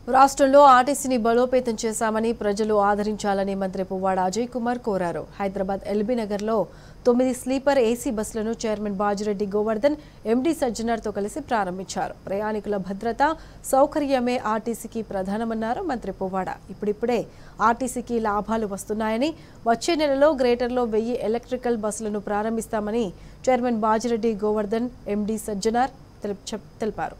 రాష్ట్రంలో ఆర్టీసీని బలోపేతం చేశామని ప్రజలు ఆదరించాలని మంత్రి పువ్వాడ అజయ్ కుమార్ కోరారు హైదరాబాద్ ఎల్బీ నగర్లో తొమ్మిది స్లీపర్ ఏసీ బస్సులను చైర్మన్ బాజిరెడ్డి గోవర్ధన్ ఎండీ సజ్జనార్తో కలిసి ప్రారంభించారు ప్రయాణికుల భద్రత సౌకర్యమే ఆర్టీసీకి ప్రధానమన్నారు మంత్రి పువ్వాడ ఇప్పుడిప్పుడే ఆర్టీసీకి లాభాలు వస్తున్నాయని వచ్చే నెలలో గ్రేటర్లో వెయ్యి ఎలక్ట్రికల్ బస్సులను ప్రారంభిస్తామని చైర్మన్ బాజిరెడ్డి గోవర్ధన్ ఎండీ సజ్జనార్ తెలి- చెప్- తెలిపారు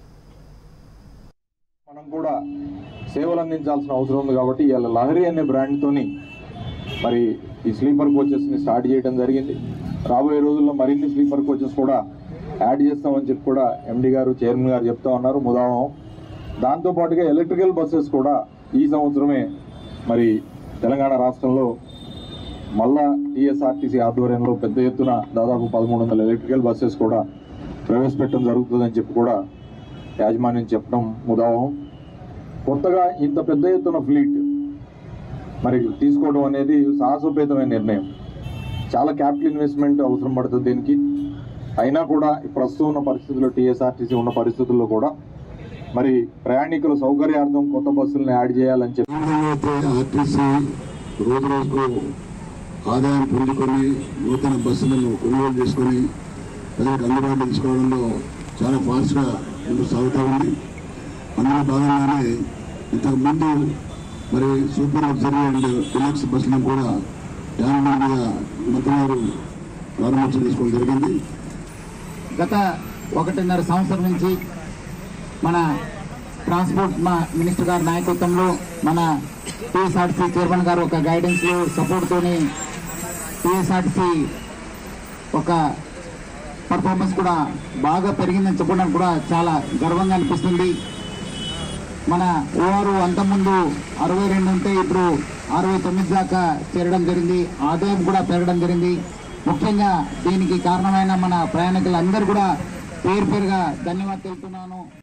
మనం కూడా సేవలు అందించాల్సిన అవసరం ఉంది కాబట్టి ఇవాళ లహరి అనే బ్రాండ్తోని మరి ఈ స్లీపర్ కోచెస్ని స్టార్ట్ చేయడం జరిగింది రాబోయే రోజుల్లో మరిన్ని స్లీపర్ కోచెస్ కూడా యాడ్ చేస్తామని చెప్పి కూడా ఎండి గారు చైర్మన్ గారు చెప్తా ఉన్నారు ముదావం దాంతోపాటుగా ఎలక్ట్రికల్ బస్సెస్ కూడా ఈ సంవత్సరమే మరి తెలంగాణ రాష్ట్రంలో మళ్ళా టీఎస్ఆర్టీసీ ఆధ్వర్యంలో పెద్ద ఎత్తున దాదాపు పదమూడు వందల ఎలక్ట్రికల్ బస్సెస్ కూడా ప్రవేశపెట్టడం జరుగుతుందని చెప్పి కూడా యాజమాన్యం చెప్పడం ముదావహం కొత్తగా ఇంత పెద్ద ఎత్తున ఫ్లీట్ మరి తీసుకోవడం అనేది సాహసోపేతమైన నిర్ణయం చాలా క్యాపిటల్ ఇన్వెస్ట్మెంట్ అవసరం పడుతుంది దీనికి అయినా కూడా ఈ ప్రస్తుతం ఉన్న పరిస్థితుల్లో టీఎస్ఆర్టీసీ ఉన్న పరిస్థితుల్లో కూడా మరి ప్రయాణికుల సౌకర్యార్థం కొత్త బస్సులను యాడ్ చేయాలని చెప్పి అయితే ఆర్టీసీ రోజు రోజుకు ఆదాయం పొందుకొని నూతన బస్సులను కొనుగోలు చేసుకొని ప్రజలకు అందుబాటులో తీసుకోవడంలో చాలా ఫాస్ట్గా ముందుకు సాగుతూ ఉంది అందులో భాగంగానే ఇంతకుముందు మరి సూపర్ లగ్జరీ అండ్ డిలక్స్ బస్సులను కూడా యాభై మీద మంత్రి గారు ప్రారంభోత్సవం చేసుకోవడం జరిగింది గత ఒకటిన్నర సంవత్సరం నుంచి మన ట్రాన్స్పోర్ట్ మా మినిస్టర్ గారి నాయకత్వంలో మన టీఎస్ఆర్సీ చైర్మన్ గారు ఒక గైడెన్స్ లో సపోర్ట్ తోని టీఎస్ఆర్సీ ఒక పర్ఫార్మెన్స్ కూడా బాగా పెరిగిందని చెప్పడానికి కూడా చాలా గర్వంగా అనిపిస్తుంది మన ఓఆర్ అంతకుముందు అరవై రెండు ఉంటే ఇప్పుడు అరవై తొమ్మిది దాకా చేరడం జరిగింది ఆదాయం కూడా పెరగడం జరిగింది ముఖ్యంగా దీనికి కారణమైన మన ప్రయాణికులందరూ కూడా పేరు పేరుగా ధన్యవాదాలు తెలుపుతున్నాను